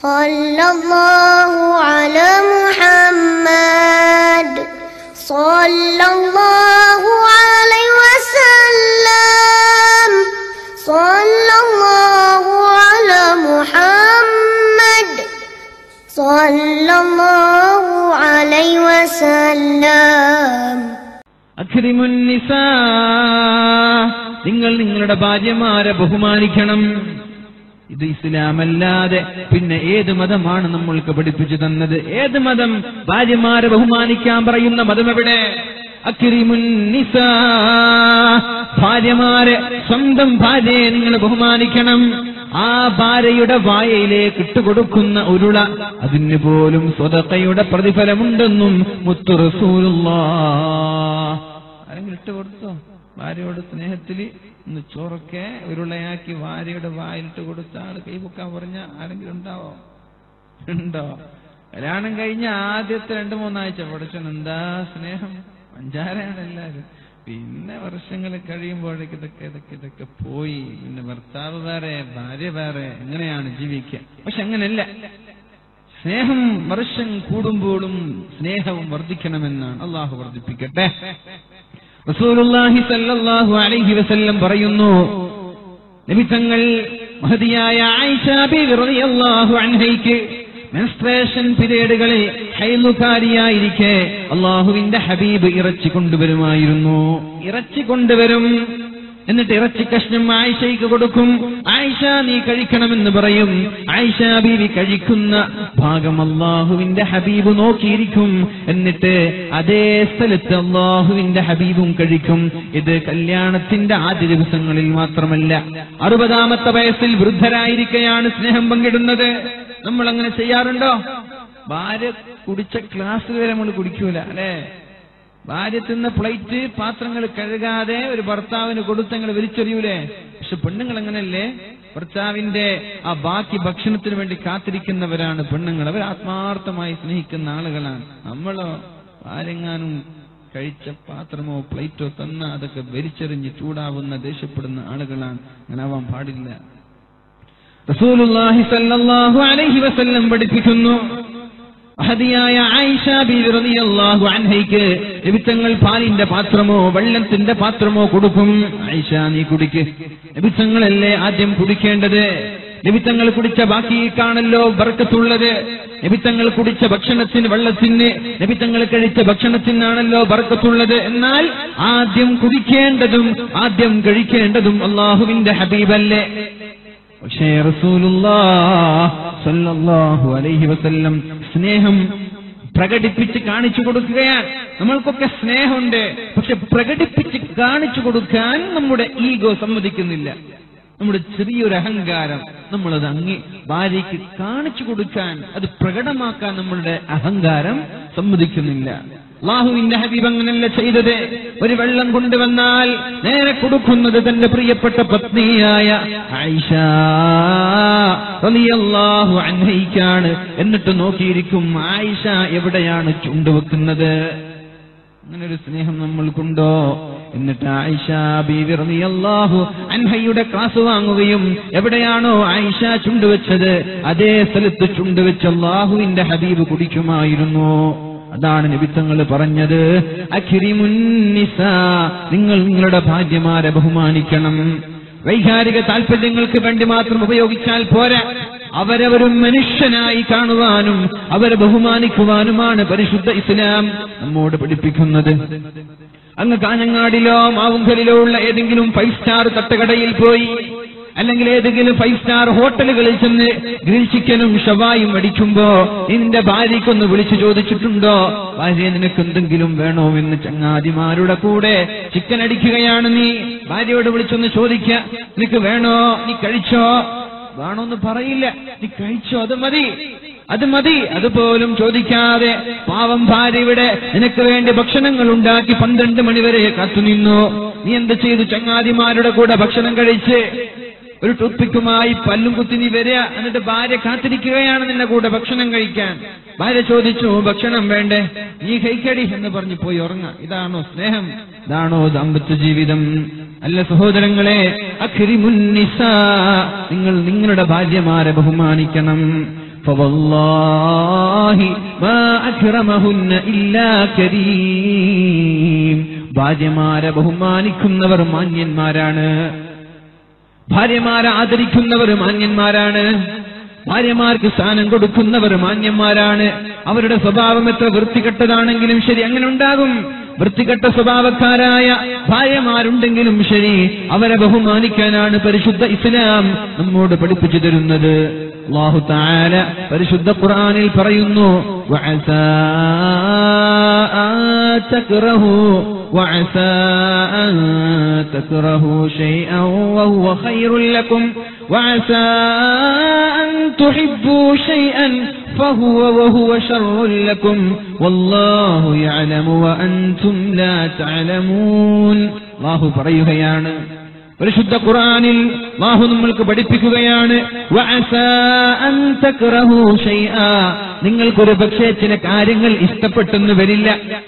صلى الله على محمد صلى الله عليه وسلم صلى الله على محمد صلى الله عليه وسلم അഖിരിമുന്നിസാ നിങ്ങൾ നിങ്ങളുടെ ഭാര്യമാരെ ബഹുമാനിക്കണം ഇത് ഇസ്ലാമല്ലാതെ പിന്നെ ഏത് മതമാണ് നമ്മൾക്ക് പഠിപ്പിച്ചു തന്നത് ഏത് മതം ഭാര്യമാരെ ബഹുമാനിക്കാൻ പറയുന്ന മതം എവിടെ അക്കിരിമുന്നിസാ ഭാര്യമാരെ സ്വന്തം ഭാര്യയെ നിങ്ങൾ ബഹുമാനിക്കണം ആ ഭാര്യയുടെ വായയിലേക്ക് ഇട്ടുകൊടുക്കുന്ന ഉരുള അതിന് പോലും സ്വതക്കയുടെ പ്രതിഫലമുണ്ടെന്നും മുത്തു റസൂലുള്ളാ ആരെങ്കിലും ഇട്ട് കൊടുത്തോ ഭാര്യയോട് സ്നേഹത്തില് ഒന്ന് ചോറൊക്കെ ഉരുളയാക്കി ഭാര്യയുടെ വായിലിട്ട് കൊടുത്ത ആള് കൈപൊക്കാൻ പറഞ്ഞ ആരെങ്കിലും ഉണ്ടാവോ ഉണ്ടോ കല്യാണം കഴിഞ്ഞ ആദ്യത്തെ രണ്ടു മൂന്നാഴ്ച പഠിച്ചൻ എന്താ സ്നേഹം പഞ്ചാരയാണ് എല്ലാരും പിന്നെ വർഷങ്ങൾ കഴിയുമ്പോഴേക്ക് ഇതൊക്കെ ഇതൊക്കെ ഇതൊക്കെ പോയി പിന്നെ ഭർത്താവ് വേറെ ഭാര്യ വേറെ എങ്ങനെയാണ് ജീവിക്കുക പക്ഷെ അങ്ങനെയല്ല സ്നേഹം വർഷം കൂടുമ്പോഴും സ്നേഹവും വർദ്ധിക്കണമെന്നാണ് അള്ളാഹു വർദ്ധിപ്പിക്കട്ടെ റസൂലുള്ളാഹി സല്ലല്ലാഹു അലൈഹി വസല്ലം പറയുന്നു നിമിത്തങ്ങൾ മഹതിയായ ആയിഷ ബീവി റളിയല്ലാഹു അൻഹയ്ക്ക് മെൻസ്ട്രേഷൻ പീരീഡുകളിൽ ഹൈലുകാരിയായിരിക്കെ അള്ളാഹുവിന്റെ ഹബീബ് ഇറച്ചി കൊണ്ടുവരുമായിരുന്നു ഇറച്ചി കൊണ്ടുവരും എന്നിട്ട് ഇറച്ചി കഷ്ണം ആയിഷയ്ക്ക് കൊടുക്കും ആയിഷ നീ കഴിക്കണമെന്ന് പറയും ആയിഷ ബീവി കഴിക്കുന്ന ഭാഗം അള്ളാഹുവിന്റെ ഹബീബ് നോക്കിയിരിക്കും എന്നിട്ട് അതേ സ്ഥലത്ത് അള്ളാഹുവിന്റെ ഹബീബും കഴിക്കും ഇത് കല്യാണത്തിന്റെ ആദ്യ ദിവസങ്ങളിൽ മാത്രമല്ല അറുപതാമത്തെ വയസ്സിൽ വൃദ്ധരായിരിക്കെയാണ് സ്നേഹം പങ്കിടുന്നത് നമ്മൾ അങ്ങനെ ചെയ്യാറുണ്ടോ ഭാര്യ കുടിച്ച ക്ലാസ് വരെ നമ്മൾ കുടിക്കൂല അല്ലേ ഭാര്യ തിന്ന പ്ലേറ്റ് പാത്രങ്ങൾ കഴുകാതെ ഒരു ഭർത്താവിന് കൊടുത്തങ്ങൾ വലിച്ചെറിയൂലേ പക്ഷെ പെണ്ണുങ്ങൾ അങ്ങനെയല്ലേ ഭർത്താവിന്റെ ആ ബാക്കി ഭക്ഷണത്തിന് വേണ്ടി കാത്തിരിക്കുന്നവരാണ് പെണ്ണുങ്ങൾ അവർ ആത്മാർത്ഥമായി സ്നേഹിക്കുന്ന ആളുകളാണ് നമ്മളോ ആരെങ്ങാനും കഴിച്ച പാത്രമോ പ്ലേറ്റോ തന്ന അതൊക്കെ വലിച്ചെറിഞ്ഞ് ചൂടാവുന്ന ദേഷ്യപ്പെടുന്ന ആളുകളാണ് അങ്ങനെ ആവാൻ പാടില്ല റസൂലുള്ളാഹി സല്ലല്ലാഹു അലൈഹി വസല്ലം പഠിപ്പിക്കുന്നു മഹതിയായ ആയിഷ ബീവി റളിയല്ലാഹു അൻഹയ്ക്ക് നബിത്തങ്ങൾ പാലിന്റെ പാത്രമോ വെള്ളത്തിന്റെ പാത്രമോ കൊടുക്കും ആയിഷ നീ കുടിക്ക് നബിത്തങ്ങളല്ലേ ആദ്യം കുടിക്കേണ്ടത് നബിത്തങ്ങൾ കുടിച്ച ബാക്കിയേക്കാണല്ലോ ബർക്കത്തുള്ളത് നബിത്തങ്ങൾ കുടിച്ച ഭക്ഷണത്തിന് വെള്ളത്തിന് നബിത്തങ്ങൾ കഴിച്ച ഭക്ഷണത്തിനാണല്ലോ ബർക്കത്തുള്ളത് എന്നാൽ ആദ്യം കുടിക്കേണ്ടതും ആദ്യം കഴിക്കേണ്ടതും അള്ളാഹുവിന്റെ ഹബീബല്ലേ പക്ഷേ റസൂലുള്ളാഹു അലൈഹി വസല്ലം സ്നേഹം പ്രകടിപ്പിച്ച് കാണിച്ചു കൊടുക്കുകയാണ് നമ്മൾക്കൊക്കെ സ്നേഹമുണ്ട് പക്ഷെ പ്രകടിപ്പിച്ച് കാണിച്ചു കൊടുക്കാൻ നമ്മുടെ ഈഗോ സമ്മതിക്കുന്നില്ല നമ്മുടെ ചെറിയൊരു അഹങ്കാരം നമ്മളത് അങ്ങി ഭാര്യയ്ക്ക് കാണിച്ചു കൊടുക്കാൻ അത് പ്രകടമാക്കാൻ നമ്മളുടെ അഹങ്കാരം സമ്മതിക്കുന്നില്ല അള്ളാഹുവിന്റെ ഹബീബ് അങ്ങനല്ല ചെയ്തത് ഒരു വെള്ളം കൊണ്ടുവന്നാൽ നേരെ കൊടുക്കുന്നത് തന്റെ പ്രിയപ്പെട്ട പത്നിയായ ആയിഷ റളിയല്ലാഹു അൻഹയ്ക്കാണ് എന്നിട്ട് നോക്കിയിരിക്കും ആയിഷ എവിടെയാണ് ചുണ്ടുവെക്കുന്നത് അങ്ങനെ ഒരു സ്നേഹം നമ്മൾക്കുണ്ടോ എന്നിട്ട് ആയിഷ ബീവി റളിയല്ലാഹു അൻഹയുടെ ക്ലാസ് വാങ്ങുകയും എവിടെയാണോ ആയിഷ ചുണ്ടുവെച്ചത് അതേ സ്ഥലത്ത് ചുണ്ടുവെച്ച് അള്ളാഹുവിന്റെ ഹബീബ് കുടിക്കുമായിരുന്നു അതാണ് നിബിത്തങ്ങൾ പറഞ്ഞത് അഖിരിമുന്നിസ നിങ്ങൾ നിങ്ങളുടെ ഭാര്യമാരെ ബഹുമാനിക്കണം വൈകാരിക താല്പര്യങ്ങൾക്ക് വേണ്ടി മാത്രം ഉപയോഗിച്ചാൽ പോരാ അവരവരും മനുഷ്യനായി കാണുവാനും അവരെ ബഹുമാനിക്കുവാനുമാണ് പരിശുദ്ധ ഇസ്ലാം നമ്മോട് പഠിപ്പിക്കുന്നത് അങ്ങ് കാഞ്ഞങ്ങാടിലോ മാവുങ്കലിലോ ഉള്ള ഏതെങ്കിലും ഫൈവ് സ്റ്റാർ തട്ടുകടയിൽ പോയി അല്ലെങ്കിൽ ഏതെങ്കിലും ഫൈവ് സ്റ്റാർ ഹോട്ടലുകളിൽ ചെന്ന് ഗ്രിൽ ചിക്കനും ഷവായും അടിക്കുമ്പോ നിന്റെ ഭാര്യയ്ക്കൊന്ന് വിളിച്ചു ചോദിച്ചിട്ടുണ്ടോ ഭാര്യ നിനക്ക് എന്തെങ്കിലും വേണോ എന്ന് ചങ്ങാതിമാരുടെ കൂടെ ചിക്കൻ അടിക്കുകയാണ് നീ ഭാര്യയോട് വിളിച്ചൊന്ന് ചോദിക്ക നിനക്ക് വേണോ നീ കഴിച്ചോ വേണോന്ന് പറയില്ല നീ കഴിച്ചോ അത് മതി അത് മതി അതുപോലും ചോദിക്കാതെ പാവം ഭാര്യ ഇവിടെ നിനക്ക് വേണ്ടി ഭക്ഷണങ്ങൾ ഉണ്ടാക്കി പന്ത്രണ്ട് മണിവരെ കാത്തുനിന്നു നീ എന്ത് ചെയ്തു ചങ്ങാതിമാരുടെ കൂടെ ഭക്ഷണം കഴിച്ച് ഒരു ടൂത്ത്പിക്കുമായി പല്ലും കുത്തി നീ വരിക എന്നിട്ട് ഭാര്യ കാത്തിരിക്കുകയാണ് നിന്റെ കൂടെ ഭക്ഷണം കഴിക്കാൻ ഭാര്യ ചോദിച്ചു ഭക്ഷണം വേണ്ടേ നീ കഴിക്കടി എന്ന് പറഞ്ഞു പോയി ഉറങ്ങ ഇതാണോ സ്നേഹം ഇതാണോ ദാമ്പത്യ ജീവിതം അല്ല സഹോദരങ്ങളെ അഖിരിമുന്നിസ നിങ്ങൾ നിങ്ങളുടെ ഭാര്യമാരെ ബഹുമാനിക്കണം فوالله ما أكرمهن إلا كريم ഭാര്യമാരെ ബഹുമാനിക്കുന്നവർ മാന്യന്മാരാണ് ഭാര്യമാരെ ആദരിക്കുന്നവർ മാന്യന്മാരാണ് ഭാര്യമാർക്ക് സ്ഥാനം കൊടുക്കുന്നവർ മാന്യന്മാരാണ് അവരുടെ സ്വഭാവം എത്ര വൃത്തികെട്ടതാണെങ്കിലും ശരി അങ്ങനെ ഉണ്ടാകും വൃത്തികെട്ട സ്വഭാവക്കാരായ ഭാര്യമാരുണ്ടെങ്കിലും ശരി അവരെ ബഹുമാനിക്കാനാണ് പരിശുദ്ധ ഇസ്ലാം നമ്മോട് പഠിപ്പിച്ചു തരുന്നത് അള്ളാഹു താല പരിശുദ്ധ ഖുർആനിൽ പറയുന്നു "വഅസാ അൻ തക്റഹു وعسى أن تكرهوا شيئا وهو خير لكم وعسى أن تحبوا شيئا فهو وهو شر لكم والله يعلم وأنتم لا تعلمون الله പറയുകയാണ് പരിശുദ്ധ ഖുർആനിൽ അല്ലാഹു നമ്മൾക്ക് പഠിപ്പിക്കുകയാണ് വഅസാ അൻ തക്റഹു ഷൈആ നിങ്ങൾക്കൊരു പക്ഷേ ചില കാര്യങ്ങൾ ഇഷ്ടപ്പെട്ടെന്ന് വരില്ല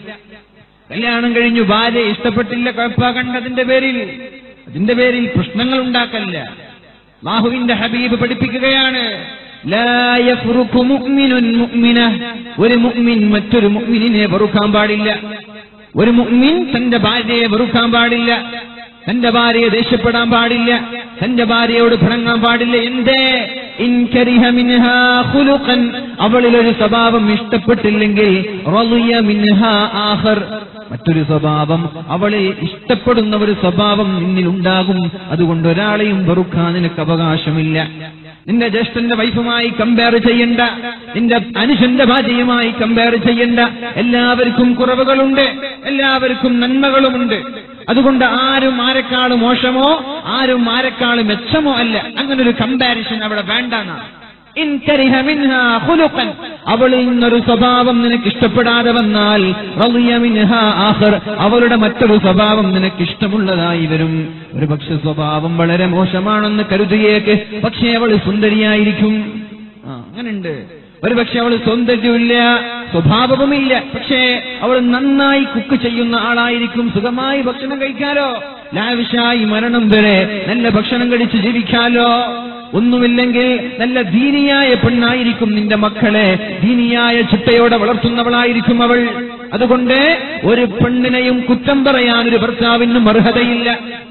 കല്യാണം കഴിഞ്ഞു ഭാര്യ ഇഷ്ടപ്പെട്ടില്ല കുഴപ്പാകണ്ടതിന്റെ പേരിൽ അതിന്റെ പേരിൽ പ്രശ്നങ്ങൾ ഉണ്ടാക്കല്ല ബാഹുവിന്റെ ഹബീബ് പഠിപ്പിക്കുകയാണ് ലാ യഫ്റുഖു മുഅ്മിനുൻ മുഅ്മിന. ഒരു മുഅ്മിൻ മറ്റൊരു മുഅ്മിനിനെ വെറുക്കാൻ പാടില്ല ഒരു മുഅ്മിൻ തന്റെ ഭാര്യയെ വെറുക്കാൻ പാടില്ല തന്റെ ഭാര്യയെ ദേഷ്യപ്പെടാൻ പാടില്ല തന്റെ ഭാര്യയോട് പിണങ്ങാൻ പാടില്ല എന്തേ ഇൻ കരിഹ മിൻഹാ ഖുലുഖൻ അവളിൽ ഒരു സ്വഭാവം ഇഷ്ടപ്പെട്ടില്ലെങ്കിൽ റളിയ മിൻഹാ ആഖർ മറ്റൊരു സ്വഭാവം അവളിൽ ഇഷ്ടപ്പെടുന്ന ഒരു സ്വഭാവം നിന്നിൽ ഉണ്ടാകും അതുകൊണ്ട് ഒരാളെയും വെറുക്കാൻ നിനക്ക് അവകാശമില്ല നിന്റെ ജ്യേഷ്ഠന്റെ വൈഫുമായി കമ്പയർ ചെയ്യണ്ട നിന്റെ അനുജന്റെ ഭാര്യയുമായി കമ്പയർ ചെയ്യണ്ട എല്ലാവർക്കും കുറവുകളുണ്ട് എല്ലാവർക്കും നന്മകളുമുണ്ട് അതുകൊണ്ട് ആരും ആരെക്കാളും മോശമോ ആരും ആരെക്കാളും മെച്ചമോ അല്ല അങ്ങനെ ഒരു കമ്പാരിസൺ അവിടെ വേണ്ടെന്നാണ് ഇൻ കരിഹ മിൻഹാ ഖുലുഖൻ. അവളിൽ നിന്നൊരു സ്വഭാവം നിനക്ക് ഇഷ്ടപ്പെടാതെ വന്നാൽ റളിയ മിൻഹാ ആഖർ. അവളുടെ മറ്റൊരു സ്വഭാവം നിനക്ക് ഇഷ്ടമുള്ളതായി വരും ഒരു പക്ഷെ സ്വഭാവം വളരെ മോശമാണെന്ന് കരുതിയേക്ക് പക്ഷേ അവൾ സുന്ദരിയായിരിക്കും ആ അങ്ങനുണ്ട് ഒരു പക്ഷെ അവൾ സൗന്ദര്യമില്ല സ്വഭാവവുമില്ല പക്ഷേ അവൾ നന്നായി കുക്ക് ചെയ്യുന്ന ആളായിരിക്കും സുഖമായി ഭക്ഷണം കഴിക്കാലോ ലാവിഷായി മരണം വരെ നല്ല ഭക്ഷണം കഴിച്ച് ജീവിക്കാലോ ഒന്നുമില്ലെങ്കിൽ നല്ല ദീനിയായ പെണ്ണായിരിക്കും നിന്റെ മക്കളെ ദീനിയായ ചിട്ടയോടെ വളർത്തുന്നവളായിരിക്കും അവൾ അതുകൊണ്ട് ഒരു പെണ്ണിനെയും കുറ്റം പറയാൻ ഒരു ഭർത്താവിനും അർഹതയില്ല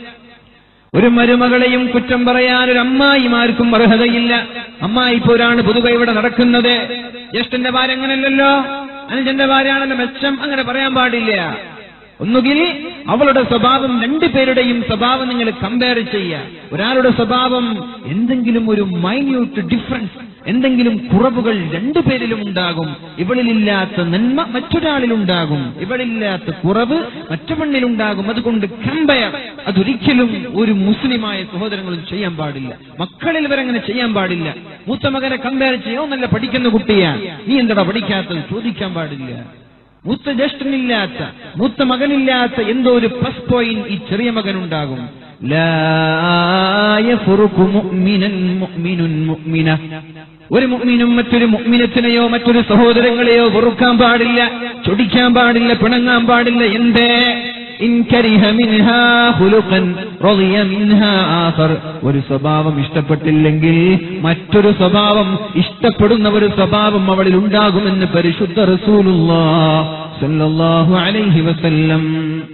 ഒരു മരുമകളെയും കുറ്റം പറയാൻ ഒരു അമ്മായിമാർക്കും അർഹതയില്ല അമ്മായി പോരാണ് പൊതുവെ ഇവിടെ നടക്കുന്നത് ജ്യേഷ്ഠന്റെ ഭാര്യ അങ്ങനല്ലല്ലോ അനുജന്റെ ഭാര്യയാണല്ലോ മെച്ചം അങ്ങനെ പറയാൻ പാടില്ല ഒന്നുകിൽ അവളുടെ സ്വഭാവം രണ്ടുപേരുടെയും സ്വഭാവം നിങ്ങൾ കമ്പയർ ചെയ്യുക ഒരാളുടെ സ്വഭാവം എന്തെങ്കിലും ഒരു മൈന്യൂട്ട് ഡിഫറൻസ് എന്തെങ്കിലും കുറവുകൾ രണ്ടുപേരിലും ഉണ്ടാകും ഇവളിലില്ലാത്ത നന്മ മറ്റൊരാളിലുണ്ടാകും ഇവളില്ലാത്ത കുറവ് മറ്റൊന്നിലുണ്ടാകും അതുകൊണ്ട് കമ്പയർ അതൊരിക്കലും ഒരു മുസ്ലിമായ സഹോദരങ്ങളും ചെയ്യാൻ പാടില്ല മക്കളിൽ ഇവരങ്ങനെ ചെയ്യാൻ പാടില്ല മൂത്ത മകനെ കമ്പയർ ചെയ്യോ നല്ല പഠിക്കുന്ന കുട്ടിയാ നീ എന്താ പഠിക്കാത്തത് ചോദിക്കാൻ പാടില്ല മൂത്ത ജ്യേഷ്ഠനില്ലാത്ത മൂത്ത മകനില്ലാത്ത എന്തോ ഒരു പ്ലസ് പോയിന്റ് ഈ ചെറിയ മകനുണ്ടാകും ലാ യഫ്റുഖു മുഅ്മിനൻ മുഅ്മിനുൻ മുഅ്മിന. ഒരു മുഅ്മിനും മറ്റൊരു മുഅ്മിനത്തിനെയോ മറ്റൊരു സഹോദരങ്ങളെയോ വെറുക്കാൻ പാടില്ല ചൊടിക്കാൻ പാടില്ല പിണങ്ങാൻ പാടില്ല എന്തേ ഇൻ കരിഹ മിൻഹാ ഖുലുഖൻ റളിയ മിൻഹാ ആഖർ ഒരു സ്വഭാവം ഇഷ്ടപ്പെട്ടില്ലെങ്കിൽ മറ്റൊരു സ്വഭാവം ഇഷ്ടപ്പെടുന്ന ഒരു സ്വഭാവം അവളിൽ ഉണ്ടാകുമെന്ന് പരിശുദ്ധ റസൂലുള്ളാഹ് സ്വല്ലല്ലാഹു അലൈഹി വസല്ലം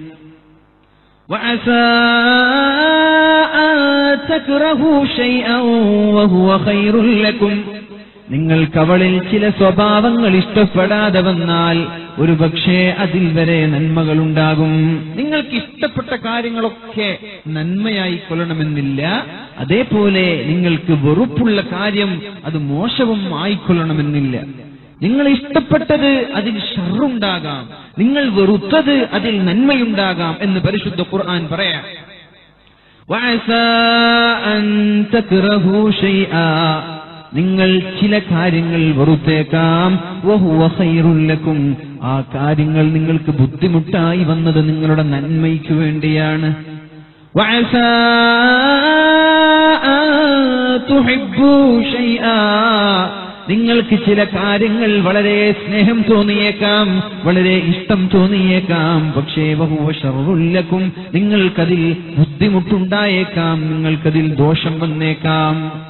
وعسى أن تكرهوا شيئا وهو خير لكم നിങ്ങൾക്ക് അവളിൽ ചില സ്വഭാവങ്ങൾ ഇഷ്ടപ്പെടാതെ വന്നാൽ ഒരു പക്ഷേ അതിൽ വരെ നന്മകളുണ്ടാകും നിങ്ങൾക്ക് ഇഷ്ടപ്പെട്ട കാര്യങ്ങളൊക്കെ നന്മയായി കൊള്ളണമെന്നില്ല അതേപോലെ നിങ്ങൾക്ക് വെറുപ്പുള്ള കാര്യം അത് മോശവും ആയിക്കൊള്ളണമെന്നില്ല നിങ്ങൾ ഇഷ്ടപ്പെട്ടത് അതിൽ ഷറുണ്ടാകാം നിങ്ങൾ വെറുത്തത് അതിൽ നന്മയുണ്ടാകാം എന്ന് പരിശുദ്ധ ഖുർആൻ പറയാം وعسى أن تكرهوا شيئا നിങ്ങൾ ചില കാര്യങ്ങൾ വെറുത്തേക്കാം വഹുവ ഖൈറുൽ ലക്കും ആ കാര്യങ്ങൾ നിങ്ങൾക്ക് ബുദ്ധിമുട്ടായി വന്നത് നിങ്ങളുടെ നന്മയ്ക്ക് വേണ്ടിയാണ് وعسى أن تحبوا شيئا നിങ്ങൾക്ക് ചില കാര്യങ്ങൾ വളരെ സ്നേഹം തോന്നിയേക്കാം വളരെ ഇഷ്ടം തോന്നിയേക്കാം പക്ഷേ ബഹുവ ഷറുല്ലക്കും നിങ്ങൾക്കതിൽ ബുദ്ധിമുട്ടുണ്ടായേക്കാം നിങ്ങൾക്കതിൽ ദോഷം വന്നേക്കാം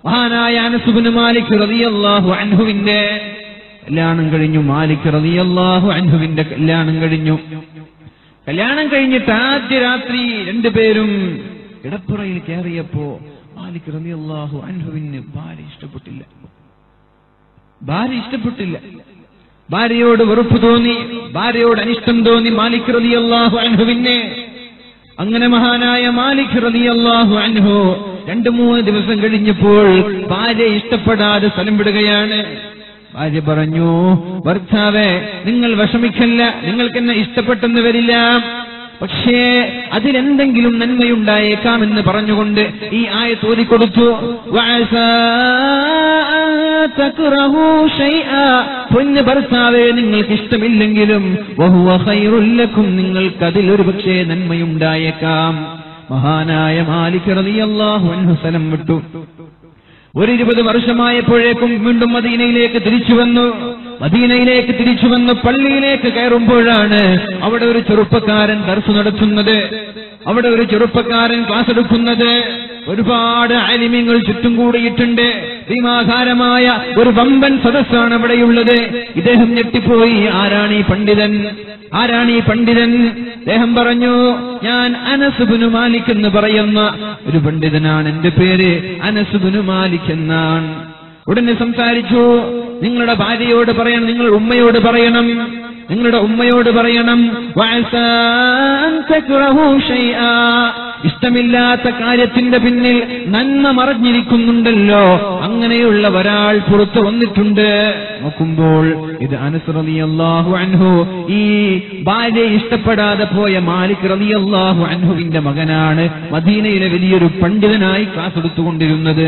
മഹാനായ അനസുബിന് മാലിക് റളിയല്ലാഹു അൻഹുവിന്റെ കല്യാണം കഴിഞ്ഞു മാലിക് റളിയല്ലാഹു അൻഹുവിന്റെ കല്യാണം കഴിഞ്ഞു കല്യാണം കഴിഞ്ഞിട്ട് ആദ്യ രാത്രി രണ്ടുപേരും കിടപ്പുറയിൽ കയറിയപ്പോ മാലിക് റളിയല്ലാഹു അൻഹുവിന് ഭാര്യ ഇഷ്ടപ്പെട്ടില്ല ഭാര്യ ഇഷ്ടപ്പെട്ടില്ല ഭാര്യയോട് വെറുപ്പ് തോന്നി ഭാര്യയോട് അനിഷ്ടം തോന്നി മാലിക് റളിയല്ലാഹു അൻഹുവിനെ അങ്ങനെ മഹാനായ മാലിക് റളിയല്ലാഹു അൻഹു രണ്ടു മൂന്ന് ദിവസം കഴിഞ്ഞപ്പോൾ ഭാര്യ ഇഷ്ടപ്പെടാതെ സ്ഥലം വിടുകയാണ് ഭാര്യ പറഞ്ഞു ഭർത്താവെ നിങ്ങൾ വിഷമിക്കല്ല നിങ്ങൾക്ക് എന്നെ ഇഷ്ടപ്പെട്ടെന്ന് വരില്ല പക്ഷേ അതിലെന്തെങ്കിലും നന്മയുണ്ടായേക്കാമെന്ന് പറഞ്ഞുകൊണ്ട് ഈ ആയ തോതിക്കൊടുത്തു വഅസാ അൻ തക്റഹൂ ശൈആ. പൊന്ന് ഭർത്താവെ നിങ്ങൾക്ക് ഇഷ്ടമില്ലെങ്കിലും വഹുവ ഖൈറുൽ ലക്കും നിങ്ങൾക്ക് അതിൽ ഒരു പക്ഷേ നന്മയുണ്ടായേക്കാം മഹാനായ മാലിക് റളിയല്ലാഹു അൻഹു സ്ഥലം വിട്ടു ഒരു ഇരുപത് വർഷമായപ്പോഴേക്കും വീണ്ടും മദീനയിലേക്ക് തിരിച്ചു വന്നു മദീനയിലേക്ക് തിരിച്ചു വന്ന് പള്ളിയിലേക്ക് കയറുമ്പോഴാണ് അവിടെ ഒരു ചെറുപ്പക്കാരൻ ദർസ് നടത്തുന്നത് അവിടെ ഒരു ചെറുപ്പക്കാരൻ ക്ലാസ് എടുക്കുന്നത് ഒരുപാട് അലിമ്യങ്ങൾ ചുറ്റും കൂടിയിട്ടുണ്ട് ഭീമാകാരമായ ഒരു വമ്പൻ സദസ്സാണ് അവിടെയുള്ളത് ഇദ്ദേഹം ഞെട്ടിപ്പോയി ആരാണ് ഈ പണ്ഡിതൻ ആരാണ് ഈ പണ്ഡിതൻ അദ്ദേഹം പറഞ്ഞു ഞാൻ അനസുബിനു മാലിക് എന്ന് പറയുന്ന ഒരു പണ്ഡിതനാണ് എന്റെ പേര് അനസുബിനു മാലിക് എന്നാണ് ഉടനെ സംസാരിച്ചു നിങ്ങളുടെ ഭാര്യയോട് പറയണം നിങ്ങൾ ഉമ്മയോട് പറയണം നിങ്ങളുടെ ഉമ്മയോട് പറയണം വഅസാ അൻ തക്റഹൂ ശൈആ. ഇഷ്ടമില്ലാത്ത കാര്യത്തിന്റെ പിന്നിൽ നന്മ മറഞ്ഞിരിക്കുന്നുണ്ടല്ലോ അങ്ങനെയുള്ള ഒരാൾ പുറത്തു വന്നിട്ടുണ്ട് നോക്കുമ്പോൾ ഇത് അനസ് റളിയല്ലാഹു അൻഹു ഈ ഭാര്യ ഇഷ്ടപ്പെടാതെ പോയ മാലിക് റളിയല്ലാഹു അൻഹുവിന്റെ മകനാണ് മദീനയിലെ വലിയൊരു പണ്ഡിതനായി ക്ലാസ് എടുത്തുകൊണ്ടിരുന്നത്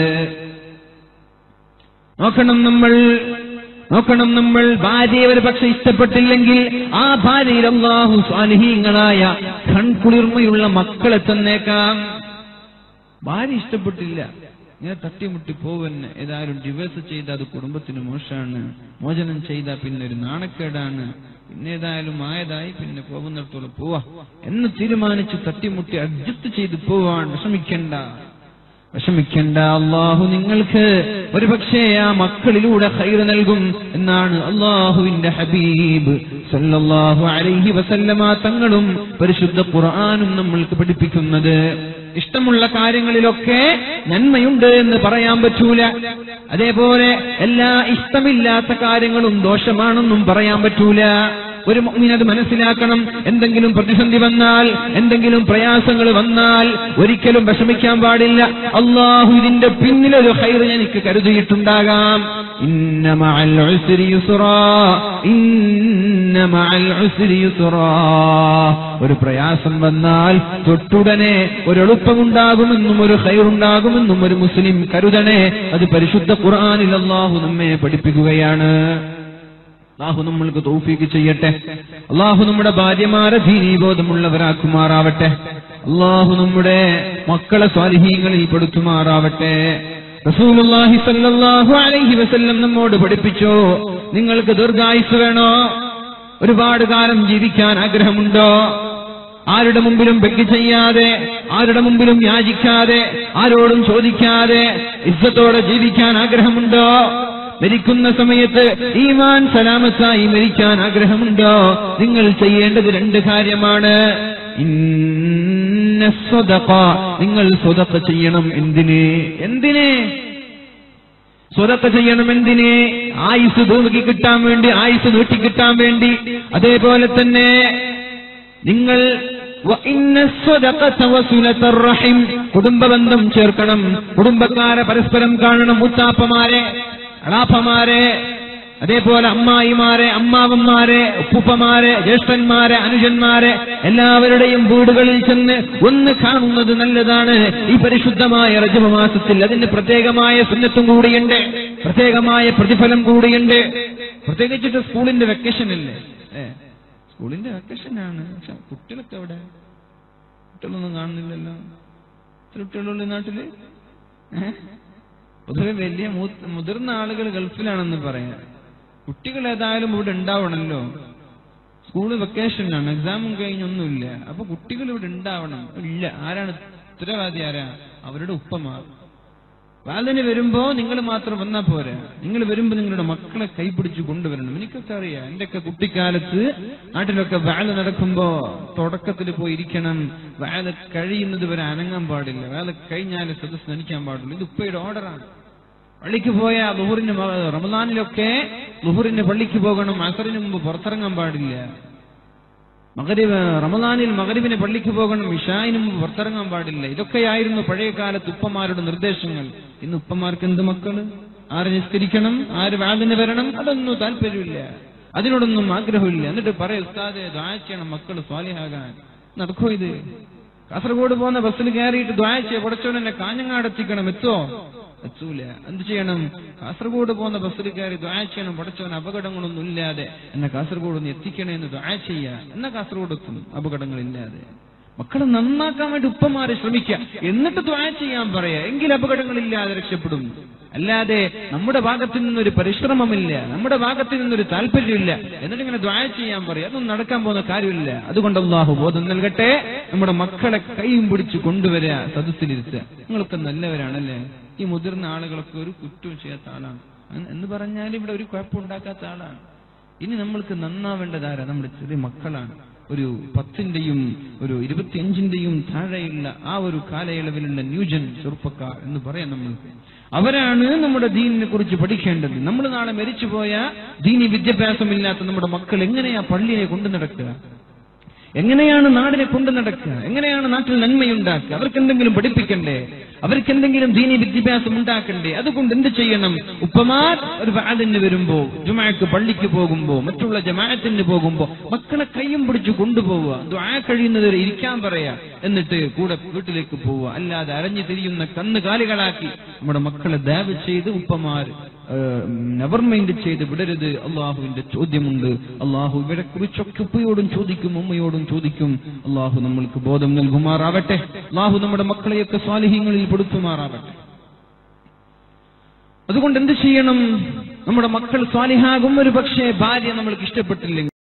നോക്കണം നമ്മൾ നോക്കണം നമ്മൾ ഭാര്യയെ ഒരു പക്ഷെ ഇഷ്ടപ്പെട്ടില്ലെങ്കിൽ ആ ഭാര്യയിൽ അള്ളാഹു സ്വാലിഹീങ്ങളായ കൺകുളിർമയുള്ള മക്കളെ തന്നേക്കാം ഭാര്യ ഇഷ്ടപ്പെട്ടില്ല ഇങ്ങനെ തട്ടിമുട്ടി പോവന്നെ ഏതായാലും ഡിവേഴ്സ് ചെയ്ത അത് കുടുംബത്തിന് മോശമാണ് മോചനം ചെയ്ത പിന്നെ ഒരു നാണക്കേടാണ് പിന്നെ ഏതായാലും ആയതായി പിന്നെ പോകുന്നിടത്തോളം പോവാ എന്ന് തീരുമാനിച്ച് തട്ടിമുട്ടി അഡ്ജസ്റ്റ് ചെയ്ത് പോവാൻ വിഷമിക്കണ്ട വിഷമിക്കണ്ട അള്ളാഹു നിങ്ങൾക്ക് ഒരുപക്ഷേ ആ മക്കളിലൂടെ ഹൈറ് നൽകും എന്നാണ് അള്ളാഹുവിന്റെ ഹബീബ് സല്ലല്ലാഹു അലൈഹി വസല്ലമ തങ്ങളും പരിശുദ്ധ ഖുർആാനും നമ്മൾക്ക് പഠിപ്പിക്കുന്നത് ഇഷ്ടമുള്ള കാര്യങ്ങളിലൊക്കെ നന്മയുണ്ട് എന്ന് പറയാൻ പറ്റൂല അതേപോലെ എല്ലാ ഇഷ്ടമില്ലാത്ത കാര്യങ്ങളും ദോഷമാണെന്നും പറയാൻ പറ്റൂല ഒരു മുഅ്മിൻ അത് മനസ്സിലാക്കണം എന്തെങ്കിലും പ്രതിസന്ധി വന്നാൽ എന്തെങ്കിലും പ്രയാസങ്ങൾ വന്നാൽ ഒരിക്കലും വിഷമിക്കാൻ പാടില്ല അള്ളാഹു ഇതിന്റെ പിന്നിലൊരു ഹൈർ എനിക്ക് കരുതിയിട്ടുണ്ടാകാം ഇന്ന മഅൽ ഉസ്രി യുസ്റാ ഇന്ന മഅൽ ഉസ്രി യുസ്റാ ഒരു പ്രയാസം വന്നാൽ തൊട്ടുടനെ ഒരു എളുപ്പമുണ്ടാകുമെന്നും ഒരു ഹൈറുണ്ടാകുമെന്നും ഒരു മുസ്ലിം കരുതണേ അത് പരിശുദ്ധ ഖുർആനിൽ അള്ളാഹു നമ്മെ പഠിപ്പിക്കുകയാണ് അള്ളാഹു നമ്മൾക്ക് തൗഫീക്ക് ചെയ്യട്ടെ അള്ളാഹു നമ്മുടെ ഭാര്യമാരെ ദീനീബോധമുള്ളവരാക്കുമാറാവട്ടെ അള്ളാഹു നമ്മുടെ മക്കളെ സ്വാലിഹീങ്ങളിൽ പെടുത്തുമാറാവട്ടെ റസൂലുള്ളാഹി സല്ലല്ലാഹു അലൈഹി വസല്ലം നമ്മോട് പഠിപ്പിച്ചു നിങ്ങൾക്ക് ദീർഘായുസ് വേണോ ഒരുപാട് കാലം ജീവിക്കാൻ ആഗ്രഹമുണ്ടോ ആരുടെ മുമ്പിലും ബെഗ് ചെയ്യാതെ ആരുടെ മുമ്പിലും യാചിക്കാതെ ആരോടും ചോദിക്കാതെ ഇസ്സത്തോടെ ജീവിക്കാൻ ആഗ്രഹമുണ്ടോ മരിക്കുന്ന സമയത്ത് ഈമാൻ സലാമത്തായി മരിക്കാൻ ആഗ്രഹമുണ്ടോ നിങ്ങൾ ചെയ്യേണ്ടത് രണ്ട് കാര്യമാണ് ഇന്ന സ്വതക നിങ്ങൾ സ്വതക്ക ചെയ്യണം എന്തിന് എന്തിന് സ്വതക്ക ചെയ്യണം എന്തിന് ആയുസ് തൂക്കി കിട്ടാൻ വേണ്ടി ആയുസ് നീട്ടി കിട്ടാൻ വേണ്ടി അതേപോലെ തന്നെ നിങ്ങൾ വഇന്ന സ്വദഖത വസുലത്തർ റഹിം കുടുംബബന്ധം ചേർക്കണം കുടുംബക്കാരെ പരസ്പരം കാണണം മുത്താപ്പമാരെ അളാപ്പമാരെ അതേപോലെ അമ്മായിമാരെ അമ്മാവന്മാരെ ഉപ്പുപ്പമാരെ ജ്യേഷ്ഠന്മാരെ അനുജന്മാരെ എല്ലാവരുടെയും വീടുകളിൽ ചെന്ന് ഒന്ന് കാണുന്നത് നല്ലതാണ് ഈ പരിശുദ്ധമായ റജബ മാസത്തിൽ അതിന് പ്രത്യേകമായ സുന്നത്തും കൂടിയുണ്ട് പ്രത്യേകമായ പ്രതിഫലം കൂടിയുണ്ട് പ്രത്യേകിച്ചിട്ട് സ്കൂളിന്റെ വെക്കേഷൻ അല്ലേ ഏ സ്കൂളിന്റെ വെക്കേഷനാണ് പക്ഷെ കുട്ടികളൊക്കെ എവിടെ കുട്ടികളൊന്നും കാണുന്നില്ലല്ലോ എത്ര കുട്ടികളുള്ള ഈ നാട്ടില് ഏ? പൊതുവെ വലിയ മൂത്ത് മുതിർന്ന ആളുകൾ ഗൾഫിലാണെന്ന് പറയാം കുട്ടികൾ ഏതായാലും ഇവിടെ ഉണ്ടാവണമല്ലോ സ്കൂള് വെക്കേഷനാണ് എക്സാമും കഴിഞ്ഞൊന്നുമില്ല അപ്പൊ കുട്ടികൾ ഇവിടെ ഉണ്ടാവണം ഇല്ല ആരാണ് ഉത്തരവാദി ആരാ അവരുടെ ഉപ്പമാർ വാലിന് വരുമ്പോ നിങ്ങൾ മാത്രം വന്നാ പോരാ നിങ്ങൾ വരുമ്പോ നിങ്ങളുടെ മക്കളെ കൈപിടിച്ച് കൊണ്ടുവരണം എനിക്കൊക്കെ അറിയാം എന്റെയൊക്കെ കുട്ടിക്കാലത്ത് നാട്ടിലൊക്കെ വാല് നടക്കുമ്പോ തുടക്കത്തിൽ പോയി ഇരിക്കണം വാല് കഴിയുന്നത് വരെ അനങ്ങാൻ പാടില്ല വാല് കഴിഞ്ഞാൽ സദസ് നനിക്കാൻ പാടില്ല ഇത് ഉപ്പയുടെ ഓർഡറാണ് പള്ളിക്ക് പോയ ലുഹുറിന് മ- റമദാനിലൊക്കെ ലുഹുറിന് പള്ളിക്ക് പോകണം അസറിന് മുമ്പ് പുറത്തിറങ്ങാൻ പാടില്ല മകരിവ് റമദാനിൽ മകരിവിന് പള്ളിക്ക് പോകണം ഇഷായിന് മുമ്പ് പുറത്തിറങ്ങാൻ പാടില്ല ഇതൊക്കെയായിരുന്നു പഴയ കാലത്ത് ഉപ്പമാരുടെ നിർദ്ദേശങ്ങൾ ഇന്ന് ഉപ്പമാർക്ക് എന്ത് മക്കള് ആര് നിസ്കരിക്കണം ആര് വാതിന് വരണം അതൊന്നും താല്പര്യമില്ല അതിനോടൊന്നും ആഗ്രഹമില്ല എന്നിട്ട് പറയ ഉസ്താദെ ദ്വാഴ്ചയാണ് മക്കൾ സ്വാലിഹാകാൻ നടക്കോ ഇത് കാസർഗോഡ് പോകുന്ന ബസ്സിൽ കയറിയിട്ട് ദ്വാഴ്ച പുടച്ചവനെ കാഞ്ഞങ്ങാട് എത്തിക്കണം എത്തോ എത്തൂല എന്ത് ചെയ്യണം കാസർഗോഡ് പോകുന്ന ബസ്സിൽ കയറി ദ്വാ ചെയ്യണം പഠിച്ചവൻ അപകടങ്ങളൊന്നും ഇല്ലാതെ എന്നെ കാസർഗോഡ് ഒന്ന് എത്തിക്കണേ എന്ന് ദ്വാ ചെയ്യാ എന്നാ കാസർഗോഡ് എത്തും അപകടങ്ങളില്ലാതെ മക്കളെ നന്നാക്കാൻ വേണ്ടി ഉപ്പമാരെ ശ്രമിക്കുക എന്നിട്ട് ദ്വാ ചെയ്യാൻ പറയാ എങ്കിൽ അപകടങ്ങളില്ലാതെ രക്ഷപ്പെടും അല്ലാതെ നമ്മുടെ ഭാഗത്തു നിന്നൊരു പരിശ്രമമില്ല നമ്മുടെ ഭാഗത്തു നിന്നൊരു താല്പര്യമില്ല എന്നിട്ട് ഇങ്ങനെ ദ്വാ ചെയ്യാൻ പറയാം അതൊന്നും നടക്കാൻ പോകുന്ന കാര്യമില്ല അതുകൊണ്ട് അള്ളാഹു ബോധം നൽകട്ടെ നമ്മുടെ മക്കളെ കൈയും പിടിച്ച് കൊണ്ടുവരിക സദസ്സിലിരുത്തുക നിങ്ങളൊക്കെ നല്ലവരാണല്ലേ ഈ മുതിർന്ന ആളുകളൊക്കെ ഒരു കുറ്റവും ചെയ്യാത്ത ആളാണ് എന്ന് എന്ന് പറഞ്ഞാൽ ഇവിടെ ഒരു കുഴപ്പമുണ്ടാക്കാത്ത ആളാണ് ഇനി നമ്മൾക്ക് നന്നാവേണ്ടത് ആരാ നമ്മുടെ ചെറിയ മക്കളാണ് ഒരു പത്തിന്റെയും ഒരു ഇരുപത്തിയഞ്ചിന്റെയും താഴെയുള്ള ആ ഒരു കാലയളവിലുള്ള ന്യൂജൻ ചെറുപ്പക്കാർ എന്ന് പറയാം നമ്മൾക്ക് അവരാണ് നമ്മുടെ ദീനിനെ കുറിച്ച് പഠിക്കേണ്ടത് നമ്മൾ നാളെ മരിച്ചുപോയ ദീനി വിദ്യാഭ്യാസമില്ലാത്ത നമ്മുടെ മക്കൾ എങ്ങനെയാ പള്ളിയെ കൊണ്ടു നടക്കുക എങ്ങനെയാണ് നാടിനെ കൊണ്ടു നടക്കുക എങ്ങനെയാണ് നാട്ടിൽ നന്മയുണ്ടാക്കുക അവർക്ക് എന്തെങ്കിലും പഠിപ്പിക്കണ്ടേ അവർക്ക് എന്തെങ്കിലും ദീനി വിദ്യാഭ്യാസം ഉണ്ടാക്കണ്ടേ അതുകൊണ്ട് എന്ത് ചെയ്യണം ഉപ്പമാർ ഒരു വാദിന് വരുമ്പോ ജുമാക്ക് പള്ളിക്ക് പോകുമ്പോ മറ്റുള്ള ജമാഅത്തിന് പോകുമ്പോ മക്കളെ കയ്യും പിടിച്ച് കൊണ്ടുപോവുക ദ്വാ കഴിയുന്നവരെ ഇരിക്കാൻ പറയാ എന്നിട്ട് കൂടെ വീട്ടിലേക്ക് പോവുക അല്ലാതെ അരഞ്ഞു തിരിയുന്ന കന്നുകാലികളാക്കി നമ്മുടെ മക്കളെ ദയവ് ചെയ്ത് ഉപ്പമാർ നെവർ മൈൻഡ് ചെയ്ത് വിടരുത് അള്ളാഹുവിന്റെ ചോദ്യമുണ്ട് അള്ളാഹു ഇവരെ കുറിച്ചൊക്കെ ഉപ്പയോടും ചോദിക്കും ഉമ്മയോടും ചോദിക്കും അള്ളാഹു നമ്മൾക്ക് ബോധം നൽകുമാറാവട്ടെ അള്ളാഹു നമ്മുടെ മക്കളെയൊക്കെ സ്വാലിഹ്യങ്ങളിൽ പെടുത്തുമാറാവട്ടെ അതുകൊണ്ട് എന്ത് ചെയ്യണം നമ്മുടെ മക്കൾ സ്വാലിഹാകും ഒരു പക്ഷേ ഭാര്യ നമ്മൾക്ക് ഇഷ്ടപ്പെട്ടില്ലെങ്കിൽ